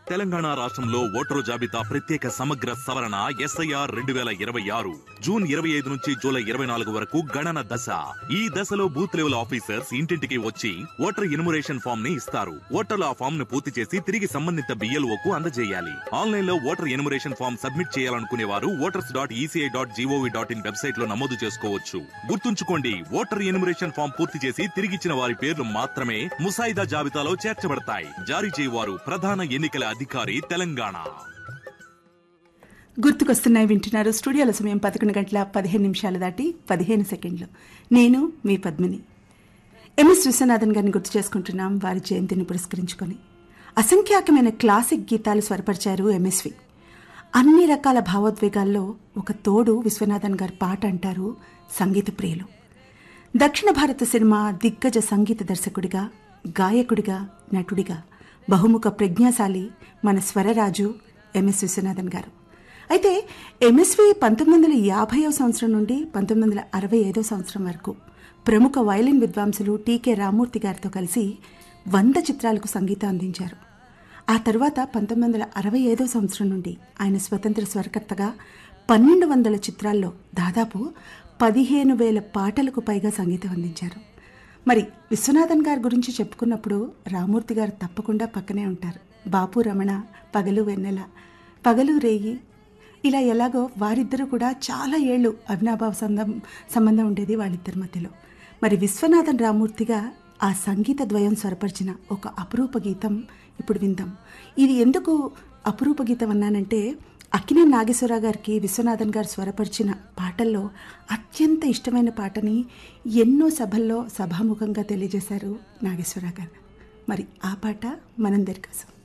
తెలంగాణ రాష్ట్రంలో ఓటరు జాబితా ప్రత్యేక సమగ్ర సవరణ ఎస్ఐఆర్ రెండు వేల ఇరవై ఆరు జూన్ ఇరవై ఐదు నుంచి జూలై ఇరవై నాలుగు వరకు గణన దశ ఈ దశలో బూత్ లెవెల్ ఆఫీసర్స్ ఇంటింటికి వచ్చి ఓటర్ ఇనుమరేషన్ ఫామ్ ని ఇస్తారు ఓటర్లు ఆ ఫామ్ ను పూర్తి చేసి తిరిగి సంబంధిత బిఎల్ఓ కు అందజేయాలి ఆన్లైన్ లో ఓటర్ ఎనుమరేషన్ ఫామ్ సబ్మిట్ చేయాలనుకునే వారు voters dot ECI dot GOV dot in website లో నమోదు చేసుకోవచ్చు గుర్తుంచుకోండి ఓటర్ ఎనుమరేషన్ ఫామ్ పూర్తి చేసి తిరిగిచ్చిన వారి పేర్లు మాత్రమే ముసాయిదా జాబితాలో చేర్చబడతాయి జారీ చేయవారు ప్రధాన ఎన్నికల అధికారి తెలంగాణ గుర్తుకొస్తున్నాయి వింటున్నారు స్టూడియోల సమయం పదకొండు గంటల పదిహేను నిమిషాలు దాటి పదిహేను సెకండ్లు నేను మీ పద్మిని ఎంఎస్ విశ్వనాథన్ గారిని గుర్తు చేసుకుంటున్నాం వారి జయంతిని పురస్కరించుకొని అసంఖ్యాకమైన క్లాసిక్ గీతాలు స్వరపరిచారు ఎంఎస్వి అన్ని రకాల భావోద్వేగాల్లో ఒక తోడు విశ్వనాథన్ గారి పాట అంటారు సంగీత ప్రియులు దక్షిణ భారత సినిమా దిగ్గజ సంగీత దర్శకుడిగా గాయకుడిగా నటుడిగా బహుముఖ ప్రజ్ఞాశాలి మన స్వరరాజు ఎంఎస్ విశ్వనాథన్ గారు అయితే ఎంఎస్వి పంతొమ్మిది వందల యాభైవ సంవత్సరం నుండి పంతొమ్మిది వందల అరవై ఐదో సంవత్సరం వరకు ప్రముఖ వైలిన్ విద్వాంసులు టీకే రామూర్తి గారితో కలిసి వంద చిత్రాలకు సంగీతం అందించారు ఆ తర్వాత పంతొమ్మిది వందల అరవై ఐదో సంవత్సరం నుండి ఆయన స్వతంత్ర స్వరకర్తగా పన్నెండు వందల చిత్రాల్లో దాదాపు పదిహేను వేల పాటలకు పైగా సంగీతం అందించారు మరి విశ్వనాథన్ గారి గురించి చెప్పుకున్నప్పుడు రామూర్తి గారు తప్పకుండా పక్కనే ఉంటారు బాపు రమణ పగలు వెన్నెల పగలు రేయి ఇలా ఎలాగో వారిద్దరూ కూడా చాలా ఏళ్ళు అవినాభావ సంబంధం సంబంధం ఉండేది వాళ్ళిద్దరి మధ్యలో మరి విశ్వనాథన్ రామూర్తిగా ఆ సంగీత ద్వయం స్వరపరిచిన ఒక అపురూప గీతం ఇప్పుడు విందాం ఇది ఎందుకు అపురూప గీతం అన్నానంటే అక్కినే నాగేశ్వరరావు గారికి విశ్వనాథన్ గారు స్వరపరిచిన పాటల్లో అత్యంత ఇష్టమైన పాటని ఎన్నో సభల్లో సభాముఖంగా తెలియజేశారు నాగేశ్వరరావు గారు మరి ఆ పాట మనందరి కోసం